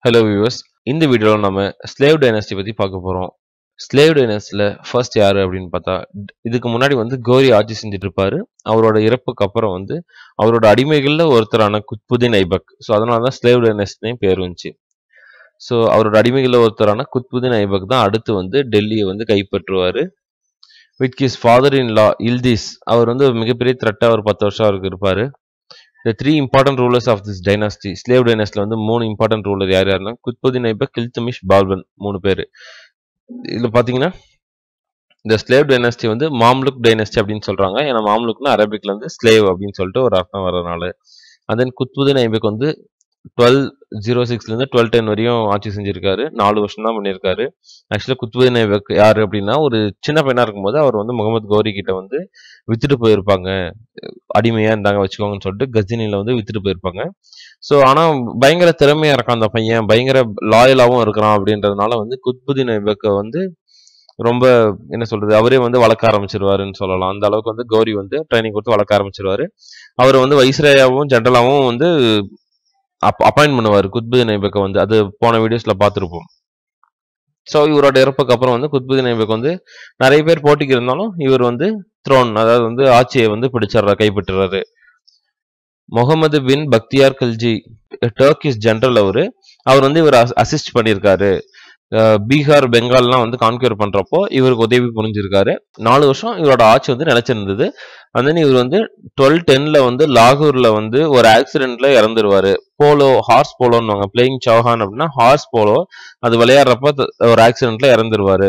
hello viewers இந்த வீடியோவில் நம்ம ஸ்லேவ் டைனஸ்டி பற்றி பார்க்க போகிறோம் ஸ்லேவ் டைனஸ்டியில் ஃபர்ஸ்ட் யார் அப்படின்னு பார்த்தா இதுக்கு முன்னாடி வந்து கோரி ஆட்சி செஞ்சுட்டு இருப்பாரு அவரோட இறப்புக்கு அப்புறம் வந்து அவரோட அடிமைகளில் ஒருத்தரான குத்புதீன் ஐபக் ஸோ அதனால தான் ஸ்லேவ் டைனஸ்டினே பேர் வந்துச்சு ஸோ அவரோட அடிமைகளில் ஒருத்தரான குத்புதீன் ஐபக் தான் அடுத்து வந்து டெல்லியை வந்து கைப்பற்றுவார் with his father in law Iltutmish அவர் வந்து ஒரு மிகப்பெரிய த்ரெட்டாக ஒரு பத்து வருஷம் அவருக்கு இருப்பார் the three important rulers of this dynasty slave டைனாஸ்டியில் வந்து மூணு இம்பார்ட்டன்ட் ரூலர் யார் யாருன்னா குத்புதீன் ஐபக் கில்தமிஷ் பால்பன் மூணு பேர் இதில் பார்த்தீங்கன்னா இந்த ஸ்லேவ் டைனாஸ்டி வந்து மாம்லுக் டைனாஸ்டி அப்படின்னு சொல்கிறாங்க ஏன்னா மாம்லுக்னா அரபிக்ல வந்து ஸ்லேவ் அப்படின்னு சொல்லிட்டு ஒரு அர்த்தம் வர்றதுனால and then குத்புதீன் ஐபக் வந்து டுவெல் ஜீரோ சிக்ஸ்லேருந்து டுவெல் டென் வரையும் ஆட்சி செஞ்சிருக்காரு நாலு வருஷம் தான் பண்ணியிருக்காரு ஆக்சுவலாக குத்புதீன் ஐபக் யார் அப்படின்னா ஒரு சின்ன பையனாக இருக்கும்போது அவர் வந்து முகமது கௌரி கிட்ட வந்து வித்துட்டு போயிருப்பாங்க அடிமையாக இருந்தாங்க வச்சுக்கோங்கன்னு சொல்லிட்டு கஜினியில் வந்து வித்துட்டு போயிருப்பாங்க ஸோ ஆனால் பயங்கர திறமையாக இருக்கான் அந்த பையன் பயங்கர லாயலாகவும் இருக்கிறான் அப்படின்றதுனால வந்து குத்புதீன் ஐபக்கை வந்து ரொம்ப என்ன சொல்றது அவரே வந்து வளர்க்க ஆரம்பிச்சிருவாருன்னு சொல்லலாம் அந்த அளவுக்கு வந்து கௌரி வந்து ட்ரைனிங் கொடுத்து வளர்க்க ஆரம்பிச்சிருவாரு அவர் வந்து வைஸ்ரேயாவும் ஜென்ரலாவும் வந்து அப்பாயின்ட் பண்ணுவார் குத்புதீன் ஐபக்கை வந்து அது போன வீடியோஸ்ல பார்த்துருப்போம் ஸோ இவரோட இறப்புக்கு அப்புறம் வந்து குத்புதீன் ஐபக் வந்து நிறைய பேர் போட்டிக்கு இருந்தாலும் இவர் வந்து த்ரோன் அதாவது வந்து ஆட்சியை வந்து பிடிச்சிடுற கைப்பற்றுறாரு முகமது பின் பக்தியார் கல்ஜி டர்க்கிஷ் ஜெனரல் அவரு அவர் வந்து இவர் அசிஸ்ட் பண்ணியிருக்காரு அஹ் பீகார் பெங்கால்லாம் வந்து கான்கியூர் பண்றப்போ இவருக்கு உதவி புரிஞ்சிருக்காரு நாலு வருஷம் இவரோட ஆட்சி வந்து நிலைச்சிருந்தது and then இவர் வந்து டுவெல் டென்ல வந்து லாகூர்ல வந்து ஒரு ஆக்சிடென்ட்ல இறந்துருவாரு போலோ ஹார்ஸ் போலோன்னு பிளேயிங் சௌஹான் அப்படின்னா ஹார்ஸ் போலோ அது விளையாடுறப்ப த- ஒரு ஆக்சிடென்ட்ல இறந்துருவாரு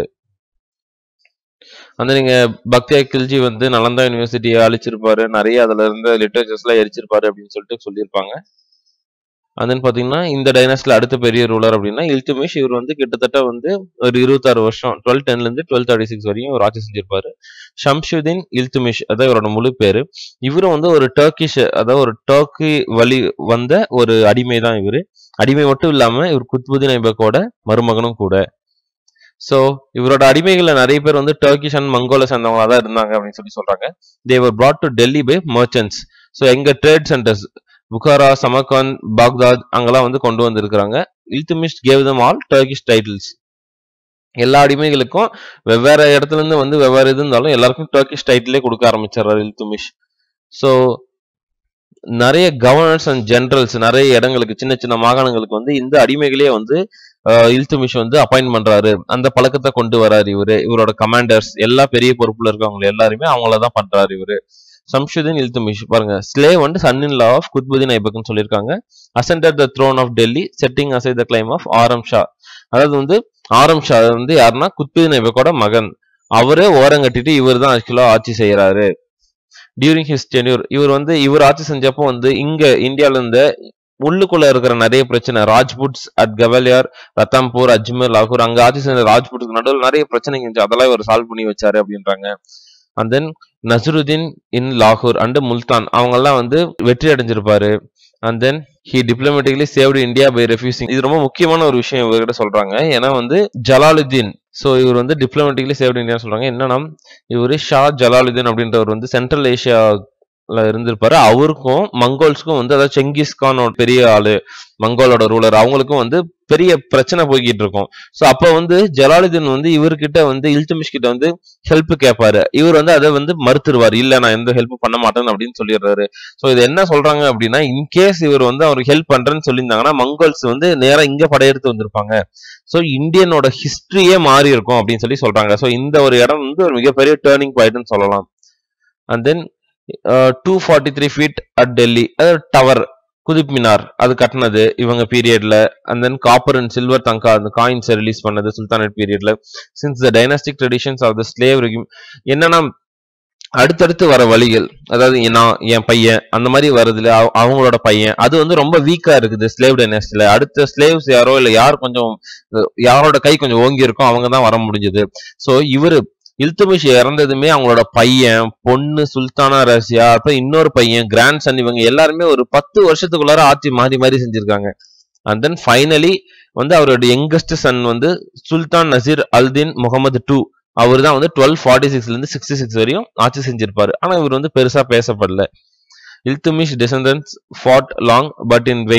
அந்த நீங்க பக்தியா கில்ஜி வந்து நலந்தா யூனிவர்சிட்டியை அழிச்சிருப்பாரு நிறைய அதுல இருந்த லிட்ரேச்சர்ஸ் எல்லாம் எரிச்சிருப்பாரு அப்படின்னு சொல்லிட்டு சொல்லியிருப்பாங்க and then பாத்தீங்கன்னா இந்த டைனாஸ்டில அடுத்த பெரிய ரூலர் அப்படின்னா இல்துமிஷ் இவர் வந்து கிட்டத்தட்ட வந்து ஒரு இருபத்தாறு வருஷம் டுவெல் டென்ல இருந்து டுவெல் தேர்ட்டி சிக்ஸ் வரையும் இவர் ஆட்சி செஞ்சிருப்பாரு ஷம்ஷுதீன் இல்துமிஷ் அதான் இவரோட முழு பேரு இவரும் வந்து ஒரு டர்க்கிஷ் அதாவது ஒரு டர்க்கி வழி வந்த ஒரு அடிமை தான் இவரு அடிமை மட்டும் இல்லாம இவர் குத்புதீன் ஐபக்கோட மருமகனும் கூட சோ இவரோட அடிமைகள்ல நிறைய பேர் வந்து டர்க்கிஷ் அண்ட் மங்கோல சேர்ந்தவங்களா தான் இருந்தாங்க அப்படின்னு சொல்லி சொல்றாங்க they were brought to Delhi by merchants so எங்க trade centres Bukhara Samarkand Baghdad அங்கெல்லாம் வந்து கொண்டு வந்திருக்கிறாங்க Iltutmish gave them all Turkish titles எல்லா அடிமைகளுக்கும் வெவ்வேறு இடத்துல இருந்து வந்து வெவ்வேறு இது இருந்தாலும் எல்லாருக்கும் டர்க்கிஷ் டைட்டிலே கொடுக்க ஆரம்பிச்சிடுறாரு இல்துமிஷ் ஸோ நிறைய கவர்னர்ஸ் அண்ட் ஜெனரல்ஸ் நிறைய இடங்களுக்கு சின்ன சின்ன மாகாணங்களுக்கு வந்து இந்த அடிமைகளே வந்து அஹ், இல்துமிஷ் வந்து அப்பாயின்ட் பண்றாரு அந்த பழக்கத்தை கொண்டு வராரு இவரு இவரோட கமாண்டர்ஸ் எல்லா பெரிய பொறுப்புல இருக்கவங்க எல்லாருமே அவங்கள தான் பண்றாரு இவரு சம்ஷுதீன் இல்துமிஷ் பாருங்க ஸ்லேவ் வந்து son in law of Qutbuddin ஐபக்னு சொல்லியிருக்காங்க ascended the throne of Delhi setting aside the claim of ஆரம் ஷா அதாவது வந்து ஆரம் ஷா அது வந்து யாருன்னா குத்புதீன் ஐபக்கோட மகன் அவரே ஓரங்கட்டிட்டு இவர் தான் ஆக்சுவலா ஆட்சி செய்யறாரு டியூரிங் ஹிஸ் டென்யூர் இவர் வந்து இவர் ஆட்சி செஞ்சப்போ வந்து இங்க இந்தியால இருந்த உள்ளுக்குள்ள இருக்கிற நிறைய பிரச்சனை ராஜ்புட்ஸ் அட் கவலியார் ரத்தம்பூர் அஜ்மீர் லாகூர் அங்க ஆட்சி செஞ்ச ராஜ்புட்டுக்கு நடுவில் நிறைய பிரச்சனைங்க இருந்துச்சு அதெல்லாம் இவர் சால்வ் பண்ணி வச்சாரு அப்படின்றாங்க அண்ட் தென் நசருதீன் இன் லாகூர் அண்ட் முல்தான் அவங்க எல்லாம் வந்து வெற்றி அடைஞ்சிருப்பாரு and then he diplomatically saved India by refusing இது ரொம்ப முக்கியமான ஒரு விஷயம் இவர்கிட்ட சொல்றாங்க ஏன்னா வந்து ஜலாலுதீன் ஸோ இவர் வந்து டிப்ளமேட்டிக்கலி சேவ்டு இந்தியா சொல்றாங்க என்னன்னா இவர் ஷா ஜலாலுதீன் அப்படின்றவர் வந்து சென்ட்ரல் ஏஷியால இருந்திருப்பாரு அவருக்கும் மங்கோல்ஸ்க்கும் வந்து அதாவது செங்கிஸ் கானோட பெரிய ஆளு மங்கோலோட ரூலர் அவங்களுக்கும் வந்து பெரிய பிரச்சனை போய்கிட்டு இருக்கும் ஸோ அப்போ வந்து ஜலாலுதீன் வந்து இவர்கிட்ட வந்து இல்துமிஷ் கிட்ட வந்து ஹெல்ப் கேட்பாரு இவர் வந்து அதை வந்து மறுத்துருவாரு இல்ல நான் எந்த ஹெல்ப் பண்ண மாட்டேன் அப்படின்னு சொல்லிடுறாரு ஸோ இது என்ன சொல்றாங்க அப்படின்னா இன்கேஸ் இவர் வந்து அவருக்கு ஹெல்ப் பண்றேன்னு சொல்லியிருந்தாங்கன்னா மங்கோல்ஸ் வந்து நேரா இங்க படையெடுத்து வந்திருப்பாங்க ஸோ இந்தியனோட ஹிஸ்டரியே மாறி இருக்கும் அப்படின்னு சொல்லி சொல்றாங்க ஸோ இந்த ஒரு இடம் வந்து ஒரு மிகப்பெரிய டேர்னிங் பாயிண்ட்னு சொல்லலாம் and then two forty three feet at Delhi அதாவது டவர் குதுப் மினார் அது கட்டினது இவங்க பீரியட்ல and then copper and silver tanka அந்த காயின்ஸை ரிலீஸ் பண்ணது சுல்தானட் பீரியட்ல since the dynastic traditions of the slave regime என்னன்னா அடுத்தடுத்து வர வழிகள் அதாவது நான் என் பையன் அந்த மாதிரி வருதுல அவ- அவங்களோட பையன் அது வந்து ரொம்ப வீக்கா இருக்குது ஸ்லேவ் டைனாஸ்டில அடுத்த ஸ்லேவ்ஸ் யாரோ இல்ல யார் கொஞ்சம் அஹ், யாரோட கை கொஞ்சம் ஓங்கி இருக்கோ அவங்க தான் வர முடிஞ்சது சோ இவரு இல்துமிஷ் இறந்ததுமே அவங்களோட பையன் பொண்ணு சுல்தானா ரஷ்யா அப்புறம் இன்னொரு பையன் கிராண்ட் சன் இவங்க எல்லாருமே ஒரு பத்து வருஷத்துக்குள்ளார ஆட்சி மாறி மாறி செஞ்சிருக்காங்க அண்ட் தென் ஃபைனலி வந்து அவரோட யங்கஸ்ட் சன் வந்து சுல்தான் நசீர் அல்தீன் முகமது டூ அவர் தான் வந்து டுவெல் ஃபார்ட்டி சிக்ஸ்ல இருந்து சிக்ஸ்டி சிக்ஸ் வரையும் ஆட்சி செஞ்சிருப்பாரு ஆனா இவர் வந்து பெருசா பேசப்படல Iltutmish descendants fought long but in vain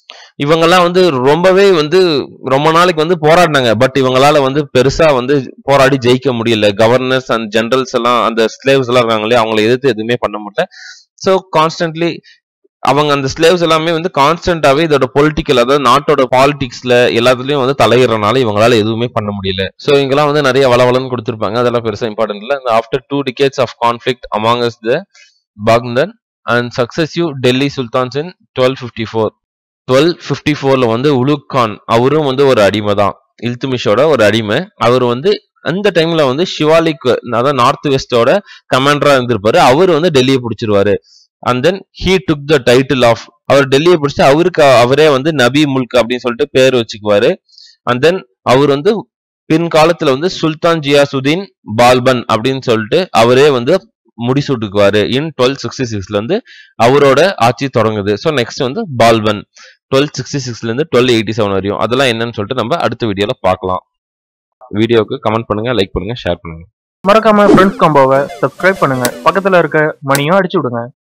இவங்கெல்லாம் வந்து ரொம்பவே வந்து ரொம்ப நாளைக்கு வந்து போராடினாங்க பட் இவங்களால வந்து பெருசா வந்து போராடி ஜெயிக்க முடியல கவர்னர்ஸ் அண்ட் ஜெனரல்ஸ் எல்லாம் அந்த ஸ்லேவ்ஸ் எல்லாம் இருக்காங்க இல்லையா அவங்களை எதிர்த்து எதுவுமே பண்ண முடியல ஸோ கான்ஸ்டன்ட்லி அவங்க அந்த ஸ்லேவ்ஸ் எல்லாமே வந்து கான்ஸ்டன்டாவே இதோட பொலிட்டிக்கல் அதாவது நாட்டோட பாலிடிக்ஸ்ல எல்லாத்துலயும் வந்து தலையிடறனால இவங்களால எதுவுமே பண்ண முடியல ஸோ இங்கெல்லாம் வந்து நிறைய வளவலன்னு கொடுத்துருப்பாங்க அதெல்லாம் பெருசா இம்பார்ட்டன்ட் இல்லை after two decades of conflict amongst the பாக்தன் and successive Delhi sultans in twelve fifty four twelve fifty ஃபோர்ல வந்து உலுக் கான் அவரும் வந்து ஒரு அடிமை தான் இல்துமிஷோட ஒரு அடிமை அவர் வந்து அந்த டைம்ல வந்து ஷிவாலிக் அதாவது நார்த் வெஸ்டோட கமாண்டரா இருந்திருப்பாரு அவர் வந்து டெல்லியை பிடிச்சிருவாரு and then he took the title of அவர் டெல்லியை பிடிச்சி அவருக்கு அவரே வந்து நபி முல்க் அப்படின்னு சொல்லிட்டு பேர் வச்சுக்குவாரு அண்ட் தென் அவர் வந்து பின்காலத்துல வந்து சுல்தான் ஜியாசுதீன் பால்பன் அப்படின்னு சொல்லிட்டு அவரே வந்து முடிசூட்டுக்குவாரு இன் டுவெல் சிக்ஸ்டி சிக்ஸ்ல இருந்து அவரோட ஆட்சி தொடங்குது ஸோ நெக்ஸ்ட் வந்து பால்பன் டுவெல் சிக்ஸ்டி சிக்ஸ்ல இருந்து டுவெல் எயிட்டி செவன் வரையும் அதெல்லாம் என்னன்னு சொல்லிட்டு நம்ம அடுத்த வீடியோல பார்க்கலாம் வீடியோவுக்கு கமெண்ட் பண்ணுங்க லைக் பண்ணுங்க ஷேர் பண்ணுங்க மறக்காம ஃப்ரெண்ட்ஸ் காம்போவை சப்ஸ்கிரைப் பண்ணுங்க பக்கத்துல இருக்க மணியும் அடிச்சு விடுங்க